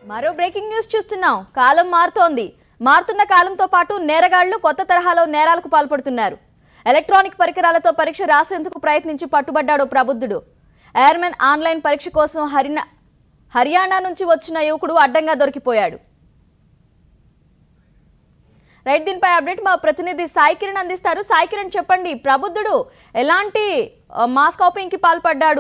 మరో breaking news చూస్తున్నాం కాలం మారుతోంది మారుతున్న కాలంతో పాటు నేరగాళ్లు కొత్త తరహాలో నేరాలకు పాల్పడుతున్నారు ఎలక్ట్రానిక్ పరికరాలతో పరీక్ష రాసేందుకు ప్రయత్నించి పట్టుబడ్డాడు ప్రబుద్ధుడు ఎయిర్మెన్ ఆన్లైన్ పరీక్ష కోసం హరినా హర్యానా నుంచి వచ్చిన యువకుడు అడ్డంగా దొరికిపోయాడు రైట్ దీనిపై అప్డేట్ మా ప్రతినిధి సాయి కిరణ్ అందిస్తారు సాయి కిరణ్ చెప్పండి ప్రబుద్ధుడు ఎలాంటి ఆ, మాస్ కాపింగ్కి పాల్పడ్డాడు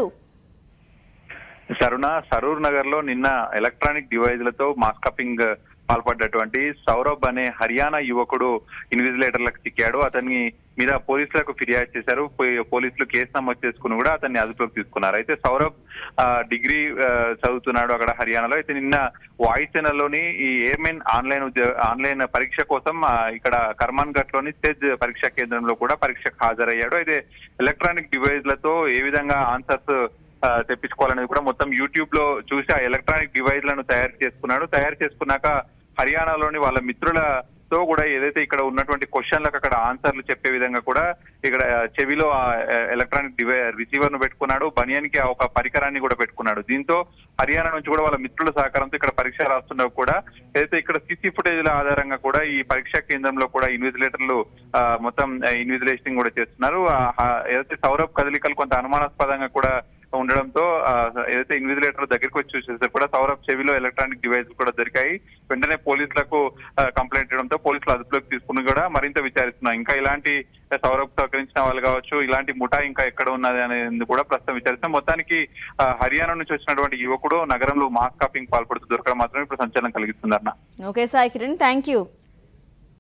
సరుణ సరూర్ నగర్ లో నిన్న ఎలక్ట్రానిక్ డివైజ్లతో మాస్ కప్పింగ్ పాల్పడ్డటువంటి సౌరభ్ అనే హర్యానా యువకుడు ఇన్విజిలేటర్లకు చిక్కాడు అతని మీద పోలీసులకు ఫిర్యాదు చేశారు పోయి- పోలీసులు కేసు నమోదు చేసుకుని కూడా అతన్ని అదుపులోకి తీసుకున్నారు అయితే సౌరభ్ ఆ, డిగ్రీ ఆ, చదువుతున్నాడు అక్కడ హర్యానాలో అయితే నిన్న వాయిస్ ఛానల్ లోని ఈ ఎయిర్మెన్ ఆన్లైన్ ఉద్యో- ఆన్లైన్ పరీక్ష కోసం ఆ, ఇక్కడ కర్మాన్ ఘట్ లోని స్టేజ్ పరీక్షా కేంద్రంలో కూడా పరీక్షకు హాజరయ్యాడు అయితే ఎలక్ట్రానిక్ డివైజ్లతో ఏ విధంగా ఆన్సర్స్ ఆ, తెప్పించుకోవాలనేది కూడా మొత్తం యూట్యూబ్ లో చూసి ఆ ఎలక్ట్రానిక్ డివైస్ లను తయారు చేసుకున్నాడు తయారు చేసుకున్నాక హర్యానాలోని వాళ్ళ మిత్రులతో కూడా ఏదైతే ఇక్కడ ఉన్నటువంటి క్వశ్చన్లకు అక్కడ ఆన్సర్లు చెప్పే విధంగా కూడా ఇక్కడ చెవిలో ఆ ఎలక్ట్రానిక్ డివై రిసీవర్ ను పెట్టుకున్నాడు బనియానికి ఆ ఒక పరికరాన్ని కూడా పెట్టుకున్నాడు దీంతో హర్యానా నుంచి కూడా వాళ్ళ మిత్రుల సహకారంతో ఇక్కడ పరీక్ష రాస్తున్నా కూడా ఏదైతే ఇక్కడ సీసీ ఫుటేజ్ల ఆధారంగా కూడా ఈ పరీక్షా కేంద్రంలో కూడా ఇన్విజిలేటర్లు ఆ, మొత్తం ఇన్విజిలేషన్ కూడా చేస్తున్నారు ఆ, ఆ, ఏదైతే సౌరభ్ కదలికలు కొంత అనుమానాస్పదంగా కూడా ఉండడంతో ఆ, ఏదైతే ఇన్విజిలేటర్ దగ్గరికి వచ్చి చూసేసరికి కూడా సౌరభ్ చెవిలో ఎలక్ట్రానిక్ డివైస్ కూడా దొరికాయి వెంటనే పోలీసులకు ఆ, కంప్లైంట్ ఇవ్వడంతో పోలీసులు అదుపులోకి తీసుకుని కూడా మరింత విచారిస్తున్నారు ఇంకా ఇలాంటి సౌరభ్ సహకరించిన వాళ్ళు కావచ్చు ఇలాంటి ముఠా ఇంకా ఎక్కడ ఉన్నది అనేది కూడా ప్రస్తుతం విచారిస్తాం మొత్తానికి ఆ, హర్యానా నుంచి వచ్చినటువంటి యువకుడు నగరంలో మాస్ కాపింగ్ పాల్పడుతూ దొరకడం మాత్రం ఇప్పుడు సంచలనం కలిగిస్తుంది అన్న okay Sai Kiran thank you